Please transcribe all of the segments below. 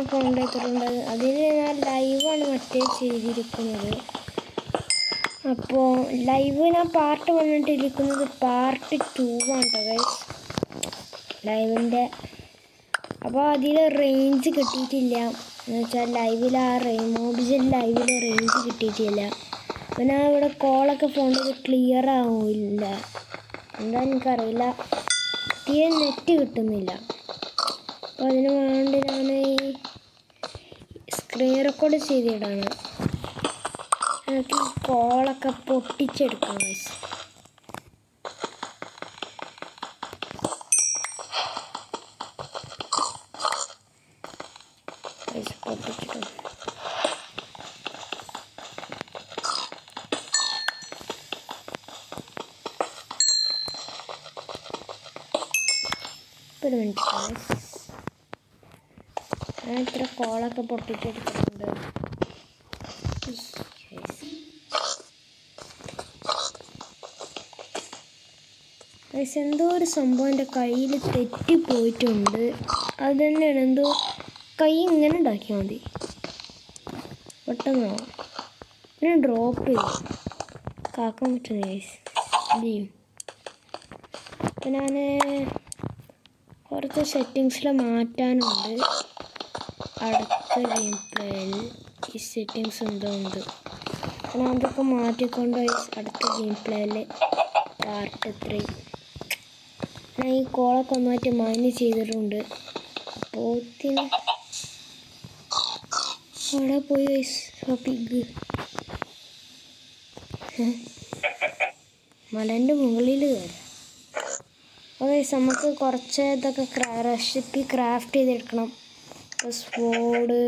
ഫോണിൽ എത്തിയിട്ടുണ്ട് അതിൽ ഞാൻ ലൈവാണ് മറ്റേ ചെയ്തിരിക്കുന്നത് അപ്പോൾ ലൈവ് ഞാൻ പാർട്ട് വന്നിട്ടിരിക്കുന്നത് പാർട്ട് ടു ആണ് കേട്ടോ ഗൈസ് ലൈവിൻ്റെ അപ്പോൾ അതിൽ റേഞ്ച് കിട്ടിയിട്ടില്ല എന്ന് വെച്ചാൽ ലൈവിൽ ആ റേ മോബിജൻ ലൈവിൽ റേഞ്ച് കിട്ടിയിട്ടില്ല അപ്പോൾ ഞാൻ ഇവിടെ കോളൊക്കെ ഫോണിൽ ക്ലിയർ ആവില്ല എന്താ എനിക്കറിയില്ല തീരെ നെറ്റ് കിട്ടുന്നില്ല അപ്പോൾ അതിന് വേണ്ടി ഞാൻ ഈ സ്ക്രീൻ റെക്കോർഡ് ചെയ്തിടാണ് എനിക്ക് ഈ കോളൊക്കെ പൊട്ടിച്ചെടുക്കാം guys. Guys, പൊട്ടിച്ചിട്ടു ഒരു മിനിറ്റ് guys. ഞാൻ ഇത്ര കോളൊക്കെ പൊട്ടിച്ചെടുത്തിട്ടുണ്ട് ഇഷ്, guys. ഗൈസ് എന്തോ ഒരു സംഭവം എൻ്റെ കയ്യിൽ തെറ്റിപ്പോയിട്ടുണ്ട് അത് തന്നെയാണ് എന്തോ കൈ ഇങ്ങനെ ഉണ്ടാക്കിയാൽ മതി പെട്ടെന്നോ പിന്നെ ഡ്രോപ്പ് ചെയ്യും കാക്കാൻ പറ്റുന്നു ഗൈസ് എന്ത് ചെയ്യും അപ്പം ഞാൻ കുറച്ച് സെറ്റിങ്സിൽ മാറ്റാനുണ്ട് അടുത്ത ഗെയിം പ്ലേയിൽ ഈ സെറ്റിങ്സ് എന്തോ ഉണ്ട് അപ്പം ഞാൻ അതൊക്കെ മാറ്റിക്കൊണ്ട് guys അടുത്ത ഗെയിം പ്ലേയിൽ പാർട്ട് ത്രീ ഞാൻ ഈ കോളൊക്കെ ഒന്നായിട്ട് മൈൻഡ് ചെയ്തിട്ടുണ്ട് പോത്തിന് അവിടെ പോയി പിഗ് മലൻ്റെ മുകളിൽ കയറാം അപ്പോൾ ഗൈസ് നമുക്ക് കുറച്ച് ഇതൊക്കെ റെസിപ്പി ക്രാഫ്റ്റ് ചെയ്തെടുക്കണം ഇപ്പോൾ സ്പോഡ്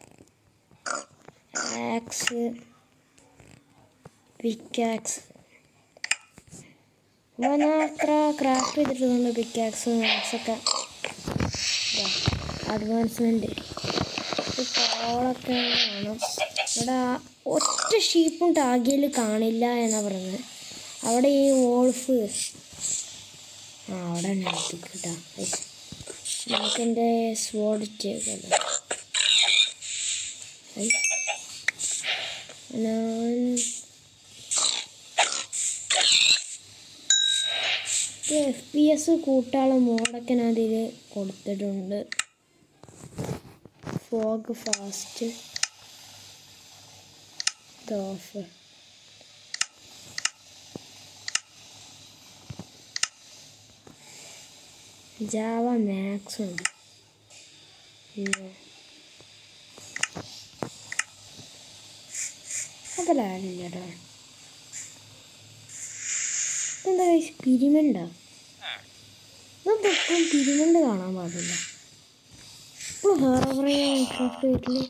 ആക്സ് പിക്കാക്സ് അപ്പോൾ ഞാൻ അത്ര ക്രാഫ്റ്റ് ചെയ്തിട്ടുണ്ട് പിക്കാക്സ് മാക്സൊക്കെ അഡ്വാൻസ്മെൻറ്റ് കോളൊക്കെ വേണം ഇവിടെ ആ ഒറ്റ ഷീപ്പും ടാഗിയിൽ കാണില്ല എന്നാണ് പറയുന്നത് അവിടെ ഈ വോൾഫ് ആ അവിടെ തന്നെ കേട്ടോ നമുക്കെൻ്റെ സ്വാഡ് ചെയ്തല്ലോ ഞാൻ എഫ് പി എസ് കൂട്ടാനുള്ള മോഡൊക്കെ ഞാൻ അതിൽ കൊടുത്തിട്ടുണ്ട് fog fast off Java max ഉണ്ട് പിന്നെ അതല്ലാടില്ലടാ എന്താ പിരിമണ്ട ഇതൊക്കെ പിരിമണ്ട് കാണാൻ പാടില്ല ഇപ്പോൾ വേറെ പറയാ മൈക്രോഫ്റ്റ് വീട്ടിൽ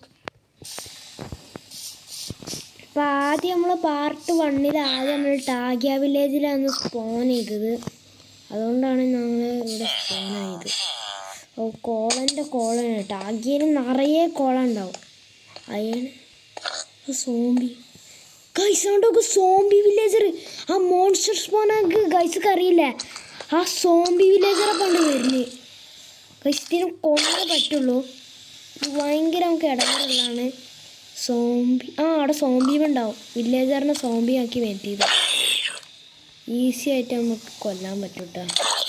അപ്പം ആദ്യം നമ്മൾ പാർട്ട് വണ്ണിൽ ആദ്യം നമ്മൾ ടാഗിയ വില്ലേജിലാണ് സ്പോൺ ചെയ്തത് അതുകൊണ്ടാണ് ഞങ്ങൾ ഇവിടെ സ്പോൺ ആയത് ഓ കോളൻ്റെ കോളാണ് ടാഗിയയിൽ നിറയെ കോള ഉണ്ടാവും അയാണ് സോംബി ഗൈസ് ഉണ്ടോ സോംബി വില്ലേജർ ആ മോൺസ്റ്റർ സ്പോണാക്ക് ഗൈസൊക്കെ അറിയില്ലേ ആ സോംബി വില്ലേജറെ പണ്ട് വരുന്നത് ഗൈസ് ഇതിന് കൊണ്ടേ പറ്റുള്ളൂ ഇത് ഭയങ്കര നമുക്ക് ഇടങ്ങാറുള്ളതാണ് സോംബി ആ അവിടെ സോംബി ഉണ്ടാവും വില്ലേജറിനെ സോംബി ആക്കി വരുത്തിയത് ഈസി ആയിട്ട് നമുക്ക് കൊല്ലാൻ പറ്റും കേട്ടോ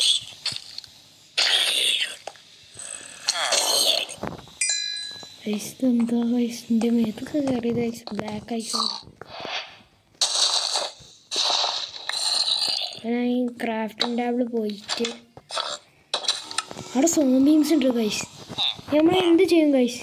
ഗൈസ് എന്താ ഗൈസ് എൻ്റെ മേത്തൊക്കെ കയറിയത് ഗൈസ് ബ്ലാക്ക് ഐസ് ഞാൻ ഈ ക്രാഫ്റ്റിംഗ് ടാബിൾ പോയിട്ട് അവിടെ സോംബീംസ് ഉണ്ട് ഗൈസ് നമ്മൾ എന്ത് ചെയ്യും ഗൈസ്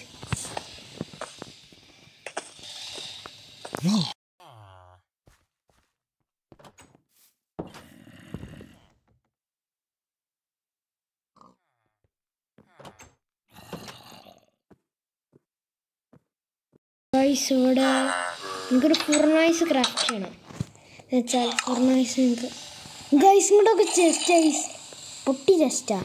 ഗൈസ് ഇവിടെ എനിക്കൊരു ഫുർണൈസ് ക്രാഫ്റ്റ് ചെയ്യണം എന്നുവെച്ചാൽ ഫുർണൈസ് നിങ്ങൾക്ക് ഗൈസ് ഇങ്ങോട്ടൊക്കെ ചെസ്റ്റ് ഗൈസ് പൊട്ടി ചെസ്റ്റാ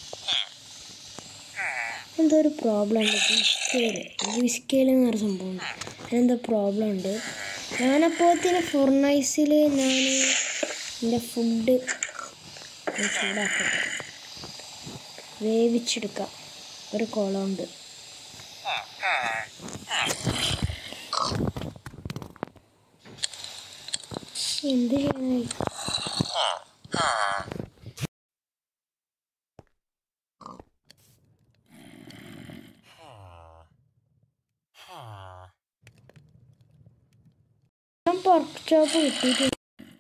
എന്തോ ഒരു പ്രോബ്ലം ഉണ്ട് വിസ്കേല് വിസ്കേൽ എന്ന് പറഞ്ഞ സംഭവം അതിനെന്തോ പ്രോബ്ലം ഉണ്ട് ഞാനപ്പോഴത്തേന് ഫുർണൈസിൽ ഞാൻ എൻ്റെ ഫുഡ് ചൂടാക്കട്ടെ വേവിച്ചെടുക്കാം ഒരു കുളമുണ്ട് എന്ത് ചെയ്യാനായി പോർക്ക് ചോപ്പ് കിട്ടിയിട്ടുണ്ട്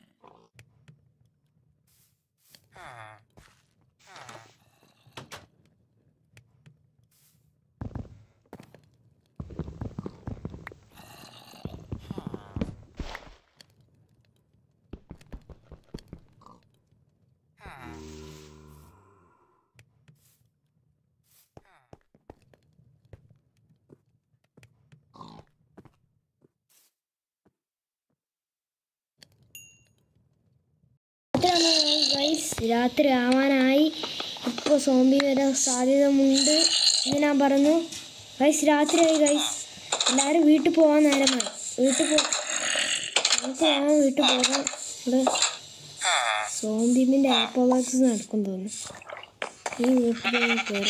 ഗൈസ് രാത്രി ആവാനായി ഇപ്പോൾ സോംബി വരാൻ സാധ്യതയുണ്ട് എന്ന് ഞാൻ പറഞ്ഞു ഗൈസ് രാത്രിയായി ഗൈസ് എല്ലാവരും വീട്ടിൽ പോകാൻ നേരമായി വീട്ടിൽ പോ നമുക്ക് പോകാൻ വീട്ടിൽ പോകാം ഇവിടെ സോംബിമിൻ്റെ ആപ്പോളാക്സ് നടക്കും തോന്നുന്നു ഈ വീട്ടിൽ കയറി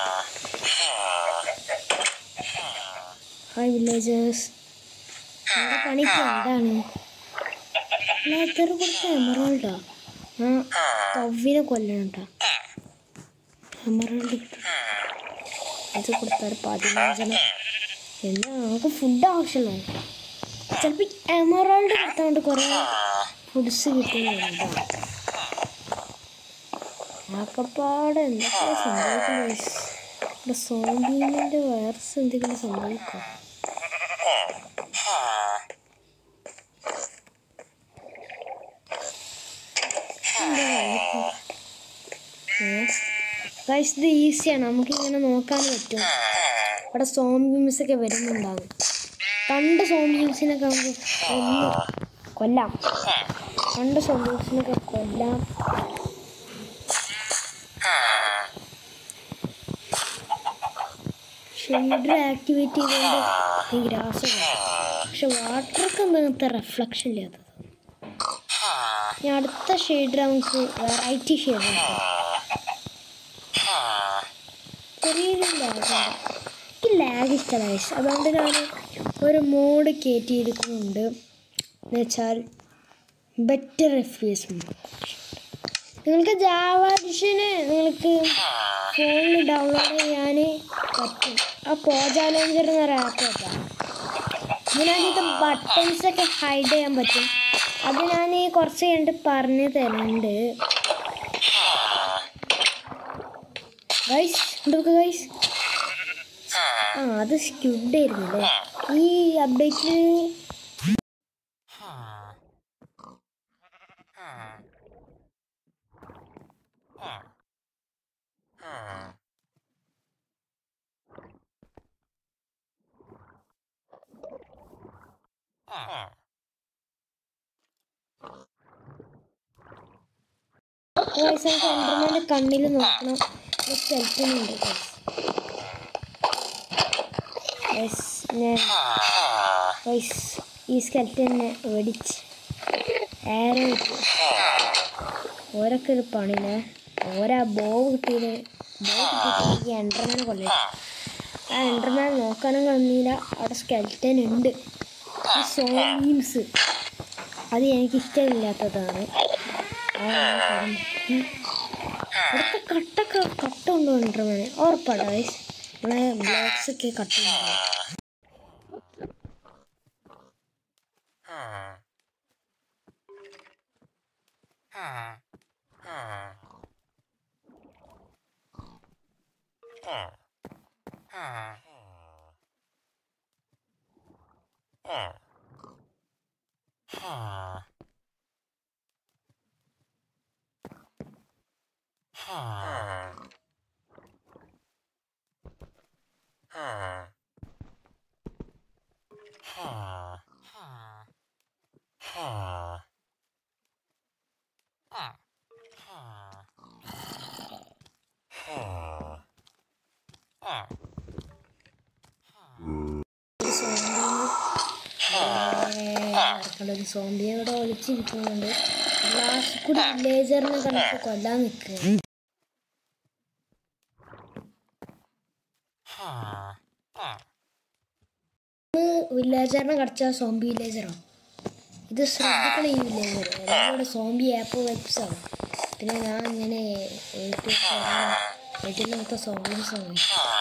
ഹായ് വില്ലേജേഴ്സ് എൻ്റെ പണിക്ക് എന്താണ് എത്ര കൊടുത്ത എമറോൾഡാ ആ കവ്വിനെ കൊല്ലണം കേട്ടോ എമറോൾഡ് കിട്ടും ഇത് കൊടുത്താൽ പതിനഞ്ചെണ്ണം എന്താ നമുക്ക് ഫുഡ് ആവശ്യമുള്ള ചിലപ്പോൾ എമറോൾഡ് കൊടുത്തോണ്ട് കുറേ ഫുഡ്സ് കിട്ടുന്നുണ്ടോ ആക്കപ്പാടെ എന്തൊക്കെയാ സംഭവിക്കുന്നത് ഇവിടെ സോംബീനിൻ്റെ വൈറസ് എന്തെങ്കിലും സംഭവിക്കാം ഗൈസ് ഇത് ഈസിയാണ് നമുക്ക് ഇങ്ങനെ നോക്കാൻ പറ്റും ഇവിടെ സോംബീംസ് ഒക്കെ വരുന്നുണ്ടാവും കണ്ട സോംബീംസിനൊക്കെ നമുക്ക് കൊന്ന് കൊല്ലാം കണ്ട സോംബീംസിനൊക്കെ കൊല്ലാം ഷെയ്ഡർ ആക്ടിവേറ്റ് ചെയ്തുകൊണ്ട് ഈ ഗ്രാസ് പക്ഷെ വാട്ടർക്ക് അങ്ങനത്തെ റിഫ്ലക്ഷൻ ഇല്ലാത്തത് ഇനി അടുത്ത ഷെയ്ഡർ നമുക്ക് വെറൈറ്റി ഷെയ്ഡ് നോക്കാം ചെറിയൊരു ലാഗ് എനിക്ക് ലാഗ് ഇഷ്ടമായി അതുകൊണ്ട് ഞാൻ ഒരു മോഡ് കയറ്റിയിരിക്കുന്നുണ്ട് എന്ന് വെച്ചാൽ ബെറ്റർ എഫ് പി എസ് നിങ്ങൾക്ക് ജാവ എഡിഷന് നിങ്ങൾക്ക് ഫോണിൽ ഡൗൺലോഡ് ചെയ്യാൻ പറ്റും ആ പോജാലഞ്ചർ എന്നൊരു ആപ്പ് വെക്കാം ഇതിനകത്ത് ബട്ടൺസ് ഒക്കെ ഹൈഡ് ചെയ്യാൻ പറ്റും അത് ഞാൻ കുറച്ച് കഴിഞ്ഞിട്ട് പറഞ്ഞു തരുന്നുണ്ട് ഗൈസ് എന്തൊക്കെ ഗൈസ് ആ അത് സ്ക്യൂഡ് ആയിരുന്നു അല്ലേ ഈ അപ്ഡേറ്റിൽ ഗൈസ് എനിക്ക് എൻ്റർമാൻ്റെ കണ്ണിൽ നോക്കണം സ്കെൽറ്റനുണ്ട് ഗൈസ് ഞാൻ ഗൈസ് ഈ സ്കെൽറ്റനെ വെടിച്ച് ഏറെ ഇട്ടു ഓരൊക്കെ ഒരു പണിനെ ഓരോ ബോവ് കിട്ടിയത് ബോവ് കിട്ടിയിട്ട് ഈ എൻ്റർമാനെ കൊല്ലം ആ എൻ്റർമാൻ നോക്കാനും കഴിഞ്ഞില്ല അവിടെ സ്കെൽറ്റൻ ഉണ്ട് ഈ സോമീംസ് അത് എനിക്ക് ഇഷ്ടമില്ലാത്തതാണ് ഇവിടുത്തെ കട്ടൊക്കെ കട്ട കൊണ്ടുപോകണ്ടോ മോനെ ഉറപ്പാടാ ഗൈസ് നമ്മളെ ബ്ലോക്സ് ഒക്കെ കട്ട് കൊണ്ടുപോകും ഒരു സോംബിയെ ഇവിടെ ഒളിച്ചിരിക്കുന്നുണ്ട് ലാസ്റ്റ് കൂടി വില്ലേജറിനെ കണ്ടിട്ട് കൊല്ലാൻ നിൽക്കുക വില്ലേജറിനെ കടിച്ച സോംബി വില്ലേജറോ ഇത് ശ്രദ്ധിക്കണം ഈ വില്ലേജർ എല്ലാവരും സോംബി ആപ്പ് വെബ്സാണ് പിന്നെ ഞാൻ ഇങ്ങനെ വീട്ടിൽ മൊത്തം സോംബീസ് ആണ്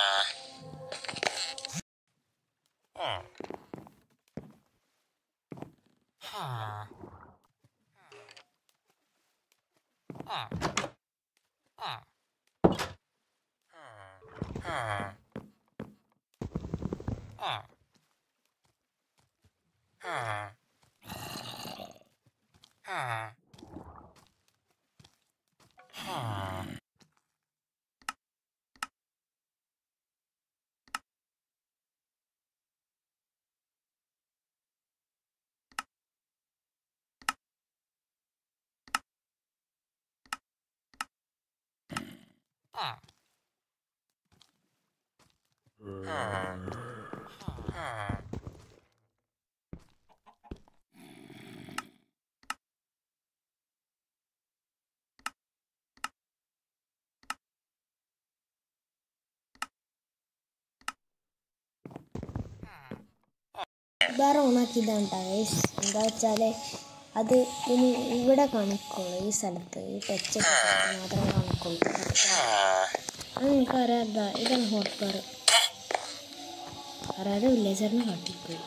വേറെ ഓണാക്കിയതാണ് ഗൈസ് എന്താ വെച്ചാൽ അത് ഇനി ഇവിടെ കാണിക്കുള്ളൂ ഈ സ്ഥലത്ത് ഈ ടച്ച് മാത്രമേ കാണിക്കുള്ളൂ അത് നിങ്ങൾക്കറിയാം എന്താ ഇതാണ് ഹോട്ട് ബാർ അറിയാതെ വില്ലേജറിനെ കാട്ടിപ്പോയി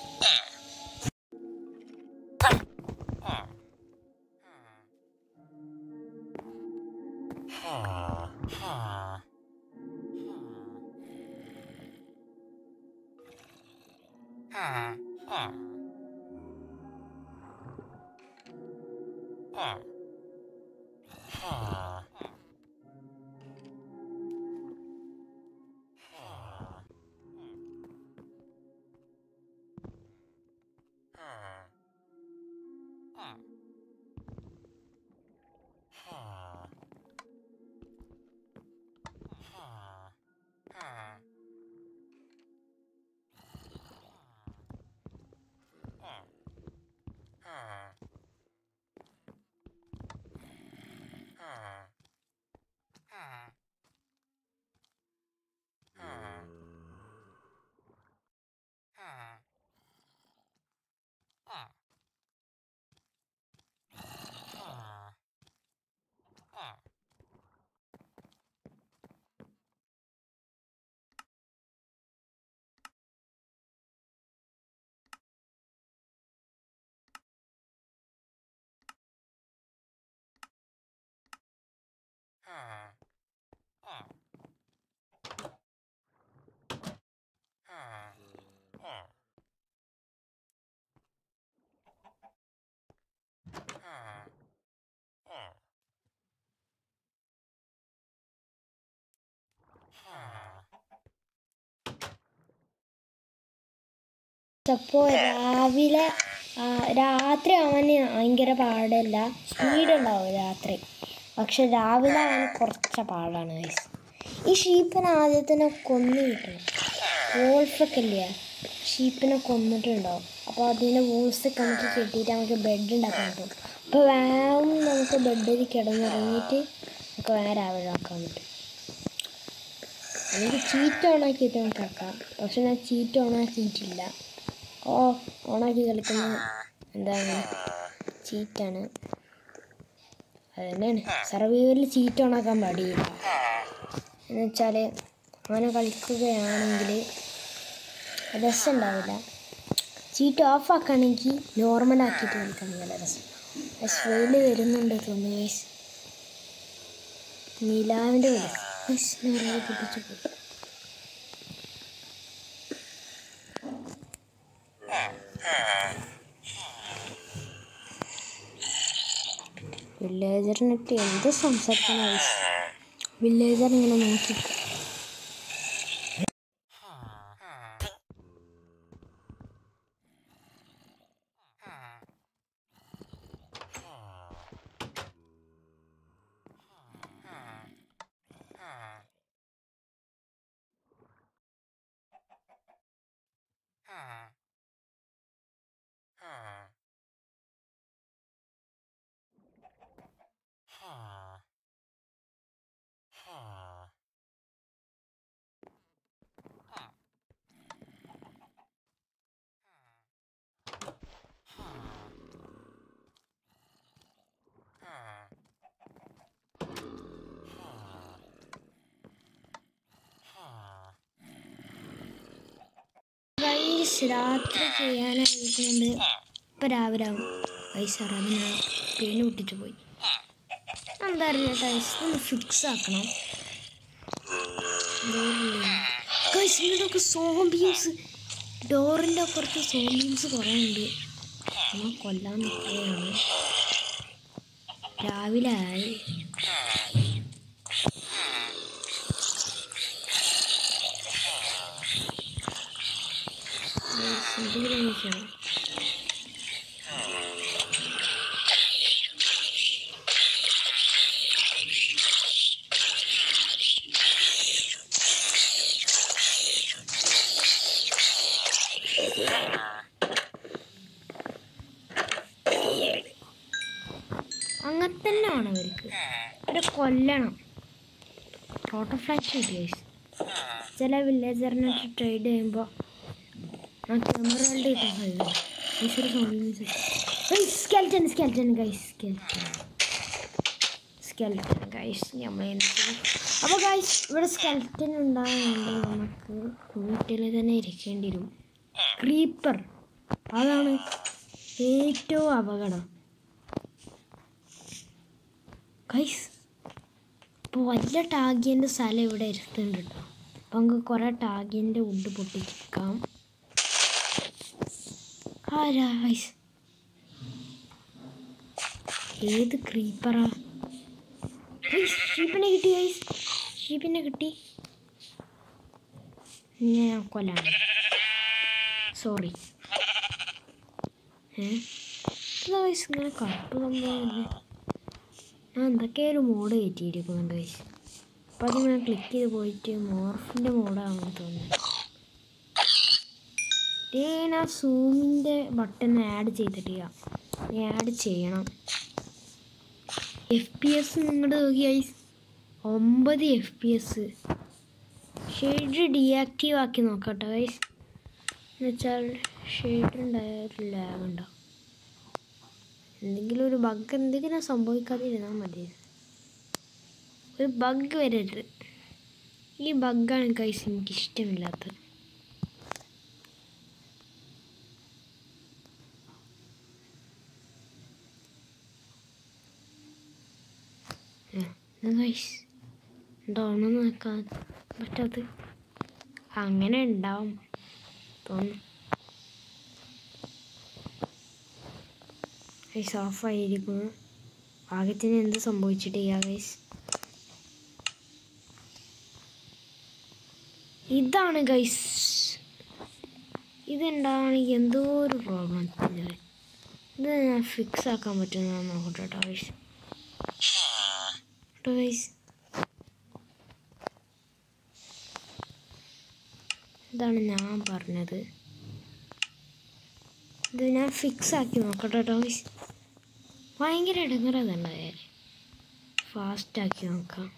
അപ്പോൾ രാവിലെ ആ, രാത്രി അവന് ഭയങ്കര പാടല്ല സ്പീഡ് ഉണ്ടാവും രാത്രി പക്ഷെ രാവിലെ അവന് കുറച്ച പാടാണ് guys. ഈ ഷീപ്പിനെ ആദ്യത്തിനെ കൊന്നു കിട്ടണം വോൾഫൊക്കെ ഇല്ലേ ഷീപ്പിനെ കൊന്നിട്ടുണ്ടാവും അപ്പോൾ അതിൻ്റെ വോൾസൊക്കെ നമുക്ക് കെട്ടിയിട്ട് നമുക്ക് ബെഡ് ഉണ്ടാക്കാൻ പറ്റും അപ്പോൾ വേഗം നമുക്ക് ബെഡിൽ കിടന്നിറങ്ങിയിട്ട് നമുക്ക് വേറെ രാവിലെ ആക്കാൻ പറ്റും എനിക്ക് ചീറ്റ് ഓണാക്കിയിട്ട് നമുക്ക് ആക്കാം പക്ഷെ ഞാൻ ചീറ്റ് ഓണാക്കിയിട്ടില്ല ഓ ഓണാക്കി കളിക്കുന്ന എന്താണ് ചീറ്റാണ് അത് തന്നെയാണ് സർവൈവറിൽ ചീറ്റ് ഓണാക്കാൻ പാടില്ല എന്ന് വെച്ചാൽ അങ്ങനെ കളിക്കുകയാണെങ്കിൽ രസം ഉണ്ടാവില്ല ചീറ്റ് ഓഫ് ആക്കുകയാണെങ്കിൽ നോർമൽ ആക്കിയിട്ട് കളിക്കാൻ നല്ല രസം പക്ഷെ വെയിൽ വരുന്നുണ്ട് തോന്നുന്നു ഗൈസ് നിലാവിൻ്റെ നിലാവ് പൊട്ടിച്ചു പോയി വില്ലേജറിനിട്ട് എന്ത് സംസാരിക്കണം വില്ലേജർ ഇങ്ങനെ നോക്കി ഗൈസ് രാത്രി ചെയ്യാനായിരിക്കുന്നുണ്ട് ഇപ്പം രാവിലെ ആവും ഗൈസ് അറിയാതെ ഞാൻ പേന് വിട്ടിട്ട് പോയി എന്താ അറിയില്ല ഗൈസ് ഒന്ന് ഫിക്സ് ആക്കണം ഗൈസ് ഇങ്ങോട്ടൊക്കെ സോംബീംസ് ഡോറിൻ്റെ അപ്പുറത്ത് സോംബീംസ് കുറേ ഉണ്ട് നമ്മൾ കൊല്ലാൻ നിൽക്കുകയാണ് രാവിലെ ആയി Guys, എന്തെങ്കിലും നോക്കണം അങ്ങനെ തന്നെയാണ് അവർക്ക് അവരെ കൊല്ലണം പ്രോട്ടോഫ്ലാക്സ് ഗൈസ് ചില വില്ലേജറിനൊക്കെ ട്രേഡ് ചെയ്യുമ്പോൾ ആ ക്യാമറകളുടെ കിട്ടാൻ കഴിയില്ല ഈശ്വര guys skeleton skeleton guys skeleton skeleton guys നമ്മൾ അപ്പോൾ ഗൈസ് ഇവിടെ സ്കെൽറ്റൻ ഉണ്ടാകുന്നുണ്ട് നമുക്ക് വീട്ടിൽ തന്നെ ഇരിക്കേണ്ടി വരും ക്രീപ്പർ അതാണ് ഏറ്റവും അപകടം ഗൈസ് ഇപ്പോൾ വലിയ ടാഗിയൻ്റെ സ്ഥലം ഇവിടെ ഇരുത്തുന്നുണ്ട് കേട്ടോ അപ്പോൾ നമുക്ക് കുറേ ടാഗിയൻ്റെ ഉഡ് പൊട്ടിക്കാം ആരാ ഗൈസ് ഏത് ക്രീപ്പറാ ഷീപ്പിനെ കിട്ടി ഗൈസ് ഷീപ്പിനെ കിട്ടി ഇനി ഞാൻ കൊല്ലാണ് സോറി ഏ ഗൈസ് ഇങ്ങനെ കറുപ്പ് സംഭവമല്ലേ ഞാൻ എന്തൊക്കെ ഒരു മോഡ് കയറ്റിയിരിക്കുന്നുണ്ട് ഗൈസ് അപ്പം അതിങ്ങനെ ക്ലിക്ക് ചെയ്ത് പോയിട്ട് മോർഫിൻ്റെ മോഡാണെന്ന് തോന്നുന്നു ഞാൻ ആ സൂമിൻ്റെ ബട്ടൺ ആഡ് ചെയ്തിട്ടില്ല ഇനി ആഡ് ചെയ്യണം എഫ് പി എസ് നിങ്ങളുടെ നോക്കി ഗൈസ് ഒമ്പത് F P S shade deactive ആക്കി നോക്കട്ടെ ഗൈസ് എന്നുവെച്ചാൽ ഷെയ്ഡ് ഉണ്ടായൊരു ലാഗ് ഉണ്ടാവും എന്തെങ്കിലും ഒരു ബഗ് എന്തെങ്കിലും സംഭവിക്കാതിരുന്നാൽ മതി ഒരു ബഗ് വരരുത് ഈ ബഗ്ഗാണ് കൈസ് എനിക്ക് ഇഷ്ടമില്ലാത്തത് കൈസ് എന്താണെന്ന് നോക്കാൻ പറ്റാത്ത അങ്ങനെ ഉണ്ടാവും തോന്നുന്നു ഗൈസ് ഓഫായിരിക്കുന്നു ഭാഗ്യത്തിന് എന്ത് സംഭവിച്ചിട്ടില്ല ഗൈസ് ഇതാണ് ഗൈസ് ഇതുണ്ടാവണമെങ്കിൽ എന്തോ ഒരു പ്രോബ്ലം ഇത് ഞാൻ ഫിക്സ് ആക്കാൻ പറ്റുന്ന നോക്കട്ടെ കേട്ടോ ഗൈസ് കേട്ടോ ഗൈസ് ഇതാണ് ഞാൻ പറഞ്ഞത് ഇത് ഞാൻ ഫിക്സ് ആക്കി നോക്കട്ടെ കേട്ടോ ഗൈസ് ഭയങ്കര ഇടങ്ങറതുണ്ടായാൽ ഫാസ്റ്റ് ആക്കി നോക്കാം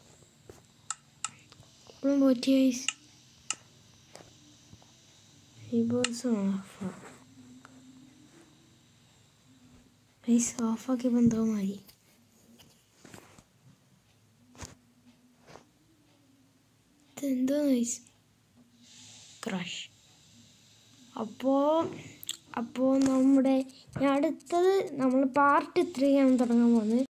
ഇപ്പോഴും പോറ്റി ഗൈസ് കീബോർഡ്സ് ഓഫ് ഗൈസ് ഓഫാക്കിയപ്പോൾ എന്തോ മതി ഇതെന്തോ ഗൈസ് ക്രഷ് അപ്പോൾ അപ്പോൾ നമ്മുടെ ഇനി അടുത്തത് നമ്മൾ പാർട്ട് ത്രീ ആണ് തുടങ്ങാൻ പോകുന്നത്